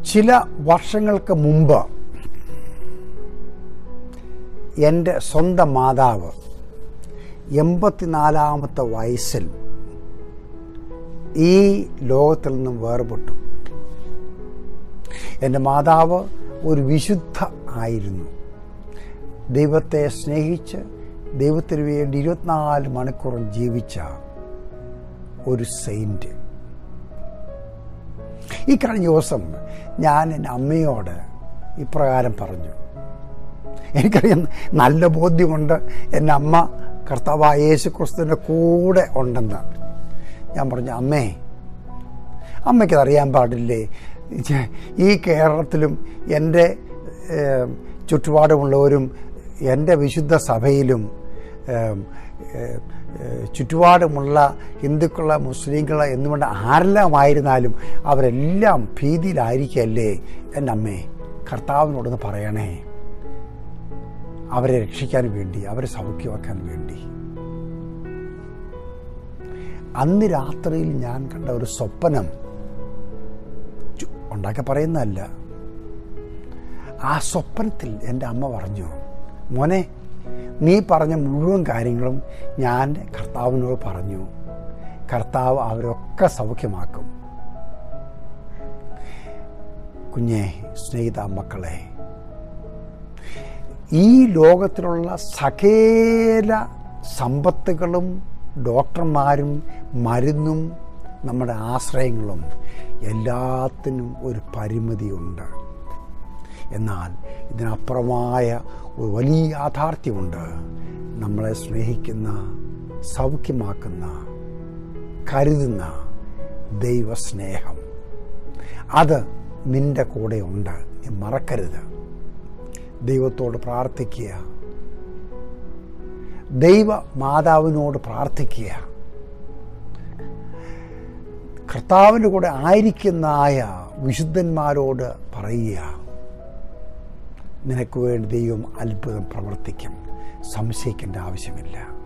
ചില വർഷങ്ങൾക്ക് മുമ്പ് എൻ്റെ സ്വന്തം മാതാവ് എൺപത്തിനാലാമത്തെ വയസ്സിൽ ഈ ലോകത്തിൽ നിന്നും വേർപെട്ടു എൻ്റെ മാതാവ് ഒരു വിശുദ്ധ ആയിരുന്നു ദൈവത്തെ സ്നേഹിച്ച് ദൈവത്തിന് വേണ്ടി ഇരുപത്തിനാല് മണിക്കൂറും ജീവിച്ച ഒരു സെയിൻറ്റ് ഈ കഴിഞ്ഞ ദിവസം ഞാൻ എൻ്റെ അമ്മയോട് ഇപ്രകാരം പറഞ്ഞു എനിക്കറിയാം നല്ല ബോധ്യമുണ്ട് എൻ്റെ അമ്മ കർത്താവായ യേശു ക്രിസ്തുവിൻ്റെ കൂടെ ഉണ്ടെന്ന് ഞാൻ പറഞ്ഞു അമ്മേ അമ്മയ്ക്കത് അറിയാൻ പാടില്ലേ ചെ- ഈ കേരളത്തിലും എൻ്റെ ഏം, ചുറ്റുപാടുമുള്ളവരും എൻ്റെ വിശുദ്ധ സഭയിലും ഏം, ഏ, ഏ, ചുറ്റുപാടുമുള്ള ഹിന്ദുക്കളെ മുസ്ലിങ്ങളെ എന്നുകൊണ്ട് ആരെല്ലാമായിരുന്നാലും അവരെല്ലാം ഭീതിയിലായിരിക്കല്ലേ എൻ്റെ അമ്മേ കർത്താവിനോടൊന്ന് പറയണേ അവരെ രക്ഷിക്കാൻ വേണ്ടി അവരെ സൗഖ്യമാക്കാൻ വേണ്ടി അന്ന് രാത്രിയിൽ ഞാൻ കണ്ട ഒരു സ്വപ്നം ചു- ഉണ്ടാക്കി പറയുന്നതല്ല ആ സ്വപ്നത്തിൽ എൻ്റെ അമ്മ പറഞ്ഞു മോനെ നീ പറഞ്ഞ മുഴുവൻ കാര്യങ്ങളും ഞാൻ കർത്താവിനോട് പറഞ്ഞു കർത്താവ് അവരൊക്കെ സൗഖ്യമാക്കും കുഞ്ഞെ സ്നേഹിത മക്കളെ ഈ ലോകത്തിലുള്ള സകല സമ്പത്തുകളും ഡോക്ടർമാരും മരുന്നും നമ്മുടെ ആശ്രയങ്ങളും എല്ലാത്തിനും ഒരു പരിമിതിയുണ്ട് എന്നാൽ ഇതിനപ്പുറമായ ഒരു വലിയ യാഥാർത്ഥ്യമുണ്ട് നമ്മളെ സ്നേഹിക്കുന്ന സൗഖ്യമാക്കുന്ന കരുതുന്ന ദൈവസ്നേഹം അത് നിന്റെ കൂടെ ഉണ്ട് നീ മറക്കരുത് ദൈവത്തോട് പ്രാർത്ഥിക്കുക ദൈവ മാതാവിനോട് പ്രാർത്ഥിക്കുക കർത്താവിൻ്റെ കൂടെ ആയിരിക്കുന്നതായ വിശുദ്ധന്മാരോട് പറയുക നിനക്ക് വേണ്ടി ദൈവം അത്ഭുതം പ്രവർത്തിക്കും സംശയിക്കേണ്ട ആവശ്യമില്ല